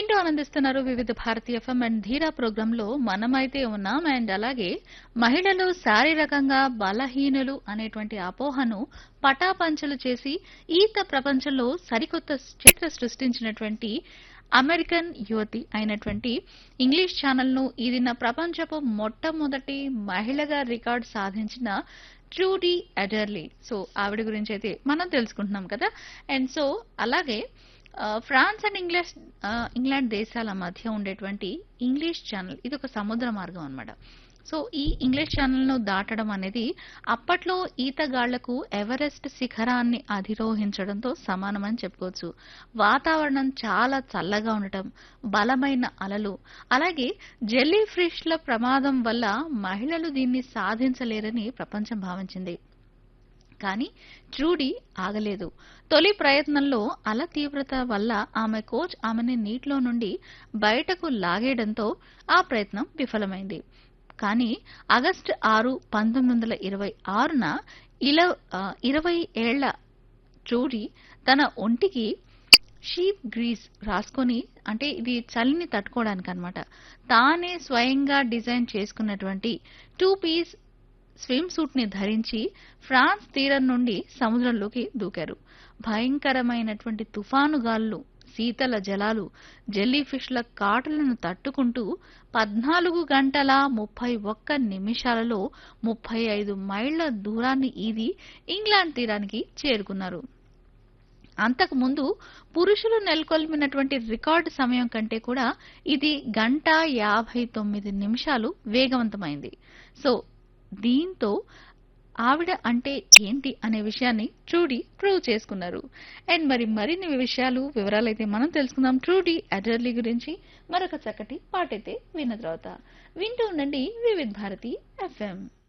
వింటూ ఆనందిస్తున్నారు Vividh Bharatiya FM and Dheera program లో మనమైతే ఉన్నాం అండ్ అలాగే మహిళలు శారీరకంగా బలహీనులు అనేటువంటి అపోహను పటాపంచలు చేసి ఈత ప్రపంచంలో సరికొత్త చరిత్ర సృష్టించినటువంటి అమెరికన్ యువతి అయినటువంటి ఇంగ్లీష్ ఛానల్ ను ఇది నా ప్రపంచపు మొట్టమొదటి మహిళగా రికార్డ్ సాధించిన ట్రూడీ అడర్లీ సో ఆవిడ గురించి అయితే మనం తెలుసుకుంటున్నాం కదా అండ్ సో అలాగే ఆ, ఫ్రాన్స్ అండ్ ఇంగ్లీష్ ఆ, ఇంగ్లాండ్ దేశాల మధ్య ఉండేటువంటి ఇంగ్లీష్ ఛానల్ ఇది ఒక సముద్ర మార్గం అన్నమాట సో ఈ ఇంగ్లీష్ ఛానల్ ను దాటడం అనేది అప్పట్లో ఈతగాళ్లకు ఎవరెస్ట్ శిఖరాన్ని అధిరోహించడంతో సమానమని చెప్పుకోవచ్చు వాతావరణం చాలా చల్లగా ఉండటం బలమైన అలలు అలాగే జెల్లీ ఫిష్ల ప్రమాదం వల్ల మహిళలు దీన్ని సాధించలేరని ప్రపంచం భావించింది కానీ ట్రూడీ ఆగలేదు తొలి ప్రయత్నంలో అల తీవ్రత వల్ల ఆమె కోచ్ ఆమెని నీటిలో నుండి బయటకు లాగేయడంతో ఆ ప్రయత్నం విఫలమైంది కానీ ఆగస్టు ఆరు పంతొమ్మిది వందల ఇరవై ఆరున ఇల ఆ, ఇరవై ఏళ్ల ట్రూడీ తన ఒంటికి షీప్ గ్రీస్ రాసుకొని అంటే ఇది చలిని తట్టుకోవడానికి అనమాట తానే స్వయంగా డిజైన్ చేసుకున్నటువంటి టూ పీస్ స్విమ్ సూట్ ని ధరించి ఫ్రాన్స్ తీరం నుండి సముద్రంలోకి దూకారు భయంకరమైనటువంటి తుఫాను గాలులు శీతల జలాలు జెల్లీ ఫిష్ల కాటులను తట్టుకుంటూ పద్నాలుగు గంటల ముప్పై ఒక్క నిమిషాలలో ముప్పై ఐదు మైళ్ల దూరాన్ని ఈది ఇంగ్లాండ్ తీరానికి చేరుకున్నారు అంతకు ముందు పురుషులు నెలకొల్పినటువంటి రికార్డు సమయం కంటే కూడా ఇది గంట యాభై తొమ్మిది నిమిషాలు వేగవంతమైంది సో దీంతో ఆవిడ అంటే ఏంటి అనే విషయాన్ని ట్రూడీ ప్రూవ్ చేసుకున్నారు అండ్ మరి మరిన్ని విషయాలు వివరాలైతే మనం తెలుసుకుందాం ట్రూడీ అడర్లీ గురించి మరొక చక్కటి పాటైతే విన్న తర్వాత వింటూ ఉండండి వివిధ్ భారతి ఎఫ్ఎం